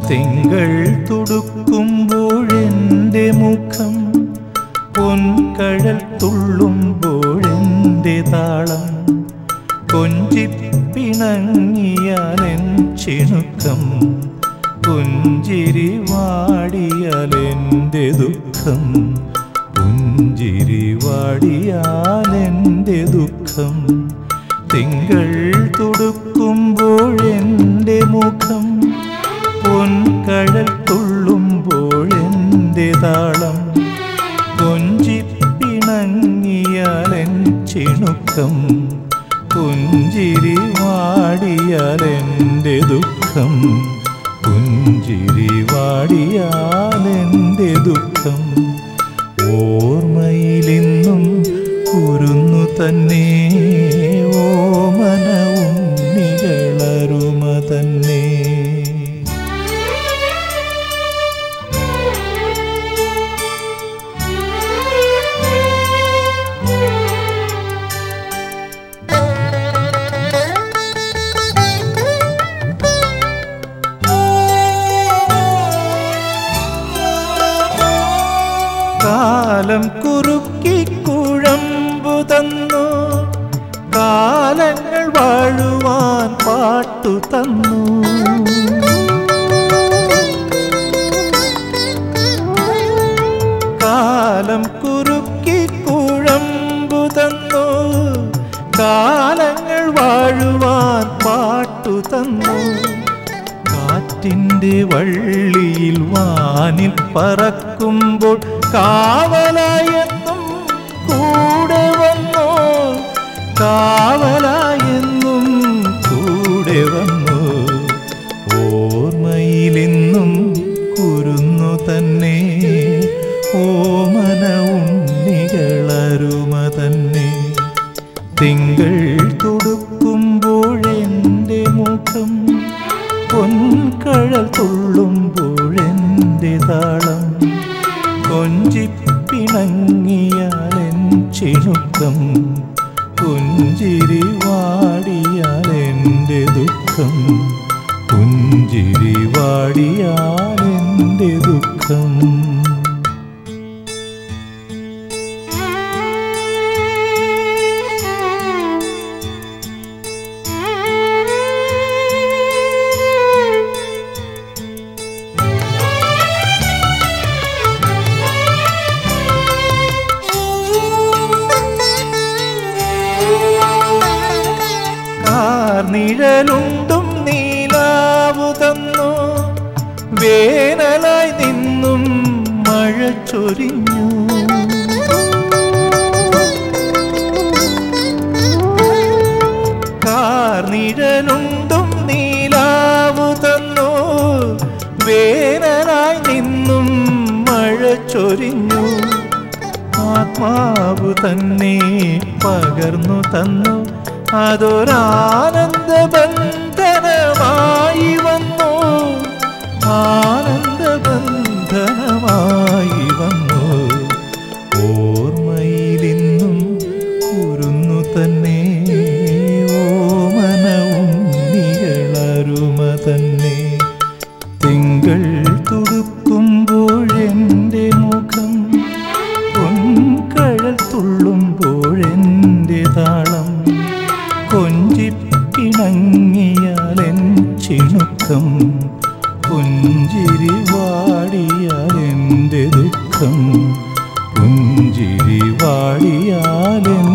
തിങ്കൾ തുടുക്കുമ്പോഴെൻ്റെ മുഖം പൊൻകഴൽ തുള്ളുമ്പോഴെൻ്റെ താളം കൊഞ്ചിപ്പിണങ്ങിയാലെൻ ചിണുക്കം പുഞ്ചിരി വാടിയാലെൻ്റെ ദുഃഖം പുഞ്ചിരി വാടിയാലെൻ്റെ ദുഃഖം തിങ്കൾ തുടുക്കുമ്പോഴെൻ്റെ മുഖം പൊൻകടൽ തുള്ളുമ്പോഴെൻ്റെ താളം കൊഞ്ചിപ്പിണങ്ങിയാലെൻ ചിണുക്കം പുഞ്ചിരി വാടിയാലെൻ്റെ ദുഃഖം പുഞ്ചിരി വാടിയാലെൻ്റെ ദുഃഖം ഓർമ്മയിലിന്നും കുരുന്നു തന്നെ ഓമനവും നികളരുമ തന്നെ കാലം കുറുക്കി കുഴമ്പു തന്നു കാലങ്ങൾ വാഴുവാൻ പാട്ടു തന്നു കാലം കുറുക്കി കുഴമ്പു തന്നു കാലങ്ങൾ വാഴുവാൻ പാട്ടു തന്നു കാറ്റിൻ്റെ വള്ളിയിൽ വാനിൽ പറക്കുമ്പോൾ കാവലായെന്നും കൂടെ വന്നു കാവലായെന്നും കൂടെ വന്നു ഓർമ്മയിലെന്നും കുരുന്നു തന്നെ ഓമനവും നികളരുമ തന്നെ തിങ്കൾ തുടുക്കുമ്പോഴെൻ്റെ മുഖം പൊൻകഴൽ തുള്ളുമ്പോഴെൻ്റെ താളം കൊഞ്ചിപ്പിണങ്ങിയാലെൻ ചിണുക്കം പുഞ്ചിരി വാടിയാലെൻ്റെ ദുഃഖം പുഞ്ചിരി വാടിയാലെൻ്റെ ദുഃഖം കാർനിഴലുണ്ടും നീലാവു തന്നു വേനലായി നിന്നും മഴ ചൊരിഞ്ഞു കാർനിഴലുണ്ടും നീലാവു തന്നു വേനലായി നിന്നും മഴ ചൊരിഞ്ഞു ആത്മാവ് തന്നെ പകർന്നു തന്നു അതൊരാനന്ദ ബന്ധനമായി വന്നു ആനന്ദ ബന്ധനമായി വന്നു ഓർമ്മയിലിന്നും കുരുന്നു തന്നെ ഓമനവും നികളരുമ തന്നെ തിങ്കൾ തുടുക്കുമ്പോഴെൻ്റെ മുഖം പൊൻകഴൽ തുള്ളുമ്പോഴെൻ്റെ താളം കൊഞ്ചിപ്പിണങ്ങിയാലെൻ ചിണുക്കം പുഞ്ചിരി വാടിയാലെൻ്റെ ദുഃഖം പുഞ്ചിരി വാടിയാലെൻ്റെ